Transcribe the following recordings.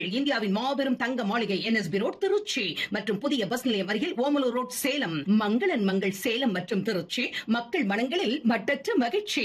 இந்தியாவின் மாபெரும் தங்க மாளிகை என்எஸ்பி ரோட் திருச்சி மற்றும் புதிய பஸ் நிலையம் அருகில் ஓமலூர் ரோட் சேலம் மங்களன் மங்கள் சேலம் மற்றும் திருச்சி மக்கள் மனங்களில் மட்டற்ற மகிழ்ச்சி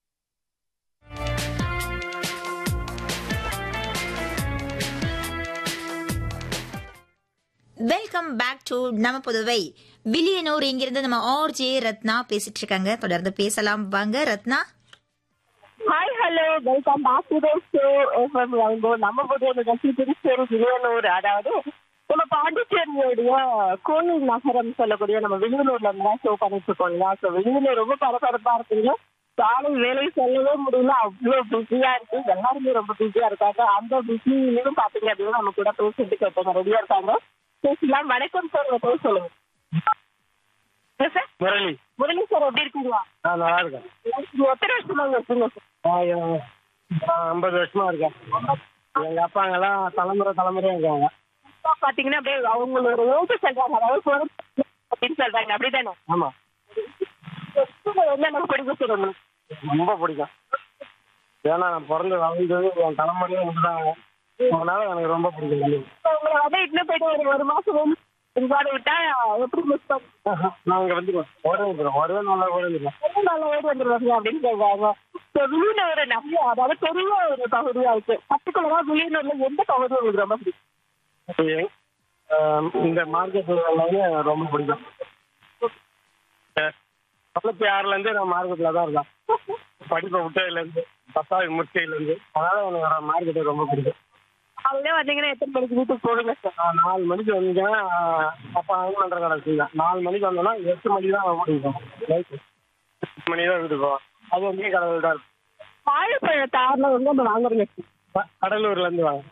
வெல்கம் பேக் டு நம்ம புதுவை வில்லியனூர் இங்கிருந்து நம்ம ஆர் ஜே ரத்னா பேசிட்டு இருக்காங்க தொடர்ந்து பேசலாம் வாங்க Ratna hi hello welcome back to the show FM rainbow நம்ம புதிய நிகழ்ச்சி திருச்சேரி வில்லியனூர் அதாவது நம்ம பாண்டிச்சேரியோடைய கோயில் நகரம் சொல்லக்கூடிய நம்ம வில்லியனூர்ல இருந்து தான் ஷோ பண்ணிட்டு இருக்கோம் இல்லையா ஸோ வில்லியனூர் ரொம்ப பரபரப்பா இருக்குங்க காலை வேலை சொல்லவே முடியல அவ்வளோ பிஸியா இருக்கு எல்லாருமே ரொம்ப பிஸியா இருக்காங்க அந்த பிஸிலையும் பாத்தீங்க அப்படின்னா நம்ம கூட பேசிட்டு கேட்டோங்க ரெடியா இருக்காங்க பேசலாம் வணக்கம் சார் உங்க பேர் சொல்லுங்க சார் முரளி முரளி சார் எப்படி இருக்கீங்க நான் நல்லா இருக்கேன் நீங்க எத்தனை வருஷமா இங்க இருக்கீங்க சார் நான் எ- நான் ஐம்பது வருஷமா இருக்கேன் எங்க அப்பாங்கெல்லாம் தலைமுறை தலைமுறையா இருக்காங்க அப்பா பாத்தீங்கன்னா அப்படியே அவங்களோட ஏஜ் சொல்றாங்க அதாவது பொறுப்பு அப்படின்னு சொல்றாங்க அப்படிதானே ஆமா ஸ்கூல்ல என்ன நமக்கு பிடிக்கும் சார் உங்களுக்கு ரொம்ப பிடிக்கும் ஏன்னா நான் பிறந்து வளர்ந்தது என் தலைமுறையும் இருந்தாங்க அதனால எனக்கு ரொம்ப பிடிக்கும் இப்ப உங்களை வந்து இன்னும் போயிட்டு ஒரு ஒரு மாசம் வந்து இங்கோட விட்டா எப்படி மிஸ் பண்ணி நான் இங்க வந்துடுவேன் ஓடி வந்துடுவேன் ஒரே நாள்ல ஓடி வந்துடுவேன் எவ்வளவு நாள் ஓடி வந்துருவாங்க அப்படின்னு சொல்றாங்க இப்போ விழுநூர் நிறைய அதாவது பெரிய ஒரு பகுதியா இருக்கு பர்டிகுலரா விழுநூர்ல எந்த பகுதி உங்களுக்கு ரொம்ப பிடிக்கும் எ- ஆஹ் இந்த மார்க்கெட் ரொம்ப பிடிக்கும் அஹ் தொண்ணூத்தி ஆறுல இருந்து நான் மார்க்கெட்ல தான் இருக்கேன் படிப்பை விட்டதுல இருந்து பத்தாவது முடிச்சதுல இருந்து அதனால எனக்கு மார்க்கெட் ரொம்ப பிடிக்கும் காலையில வந்தீங்கன்னா எத்தனை மணிக்கு வீட்டுக்கு போடுங்க சார் நான் நாலு மணிக்கு வந்தீங்கன்னா அப்பா அயன் பண்ற கடை வச்சுருந்தேன் நாலு மணிக்கு வந்தோன்னா எட்டு மணிக்கு தான் வீட்டுக்கு போவோம் நைட்டு எட்டு மணி தான் வீட்டுக்கு போவோம் அது வந்து கடவுள் தான் வாழைப்பழ தாரில் வந்து நம்ம வாங்குறீங்க சார் ப- கடலூர்ல இருந்து வாங்க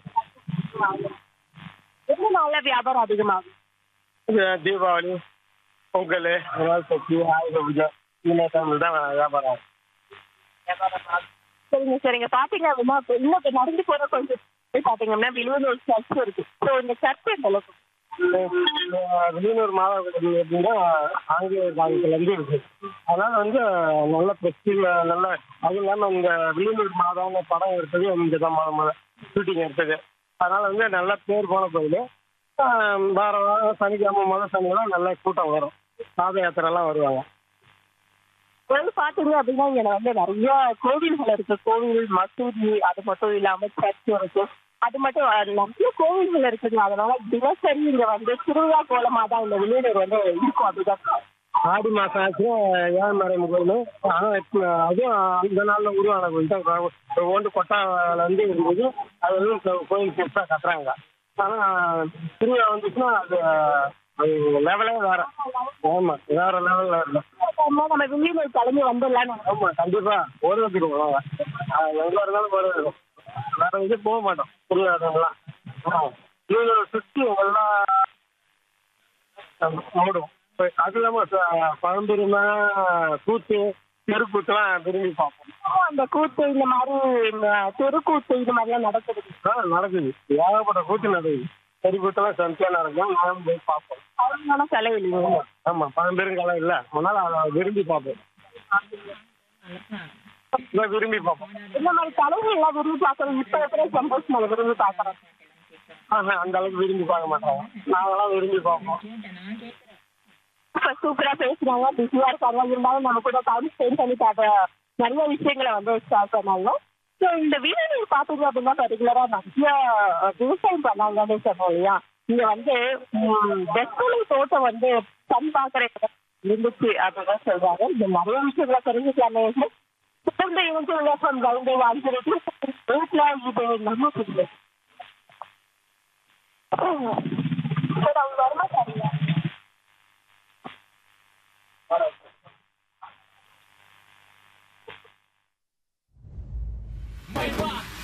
எந்த நாள்ல வியாபாரம் அதிகமாகும் இது தீபாவளி பொங்கல் விநாயகர் சதுர்த்தி ஆயுத பூஜை இந்த டைமில் தான் வியாபாரம் ஆகும். சரிங்க சரிங்க பாத்தீங்க அப்படின்னா இப்ப இன்னும் இப்ப நடந்து போற கொஞ்சம் போய் பாத்தீங்கன்னா விழுவூர் ஒரு சர்ச் இருக்கு ஸோ இந்த சர்ச் எந்த அளவுக்கு இந்த வெளியூர் மாவட்டம் எப்படின்னா ஆங்கிலேய காலத்துல இருந்து இருக்கு அதனால வந்து நல்ல பிரஸ்டீஜ் நல்ல அதுவும் இல்லாம இந்த வெளியூர் மாதான படம் எடுத்தது இங்கே தான் முத முத ஷூட்டிங் எடுத்தது அதனால வந்து நல்ல பேர் போன கோயில் ஆஹ் வார வாரம் சனிக்கிழமை முதல் சனிக்கெல்லாம் நல்ல கூட்டம் வரும் பாத யாத்திரைலாம் வருவாங்க வந்து பாத்தீங்க அப்படின்னா இங்க வந்து நிறைய கோவில்கள் இருக்கு கோவில் மசூதி அது மட்டும் இல்லாம சர்ச் இருக்கு அது மட்டும் அஹ், நிறைய கோவில்கள் இருக்குங்க அதனால தினசரி இங்க வந்து திருவிழா கோலமா தான் இந்த விழுநூர் வந்து இருக்கும் அப்படிதான் ஆடி மாசம் ஆச்சு ஏழமரம் கோயில் ஆனால் இப்போ அதுவும் அந்த நாளில் உருவான கோயில் தான் ஓண்டு கொட்டால வந்து இருந்தது அது வந்து இப்போ கோயில் பெருசாக கட்டுறாங்க ஆனால் திருவிழா வந்துச்சுன்னா அது அது லெவலே வேற ஆமாம் வேற லெவலில் இருக்கும் அம்மா, நம்ம வில்லியனூர் கிளம்பி வந்துடலாம்னு ஆமாம் கண்டிப்பாக ஒரு வந்துருவோம் எங்கே இருந்தாலும் ஒரு வேற எங்கேயும் போக மாட்டோம் திருவிழாலாம் ஆமாம் திருவிழா சுற்றி எல்லாம் ஓடும் அது இல்லாமல் பழம்பெருமை கூத்து தெருக்கூத்துலாம் விரும்பி பார்ப்போம் அந்த கூத்து இந்த மாதிரி இந்த தெருக்கூத்து இது மாதிரிலாம் நடக்குது ஆ நடக்குது ஏகப்பட்ட கூத்து நடக்குது தெருக்கூத்தெல்லாம் சந்தியாக நடக்கும் நானும் போய் பார்ப்போம் அவங்களோட செலவு இல்லைங்க ஆமாம் பழம்பெருங்காலம் இல்லை அதனால் அதை விரும்பி பார்ப்போம் இதை விரும்பி பார்ப்போம் இந்த மாதிரி கலைகள் எல்லாம் விரும்பி பார்க்கறது இப்ப இருக்கிற சந்தோஷம் அதை விரும்பி பார்க்கறோம் ஆஹா, அந்த அளவுக்கு விரும்பி பார்க்க மாட்டாங்க நாங்களாம் விரும்பி பார்ப்போம் இப்ப சூப்பரா பேசுறாங்க பிஸியா இருக்காங்க இருந்தாலும் நம்ம கூட டைம் ஸ்பெண்ட் பண்ணி பார்க்க நிறைய விஷயங்களை வந்து ஸ்டார்ட் பண்ணாங்க ஸோ இந்த வீரர்கள் பாத்தீங்க அப்படின்னா பர்டிகுலரா நிறைய அஹ், விவசாயம் பண்ணாங்கன்னு சொன்னோம் இல்லையா இங்க வந்து வெத்தலை தோட்டம் வந்து கண் பார்க்கற இடம் இருந்துச்சு அப்படின்னு சொல்றாங்க இந்த நிறைய விஷயங்களை தெரிஞ்சுக்கலாமே தொடர்ந்து இவங்க உலகம் வந்து வாழ்ந்துருக்கு வீட்டுல இது நம்ம புரியல சார் அவங்க வரமா சரியா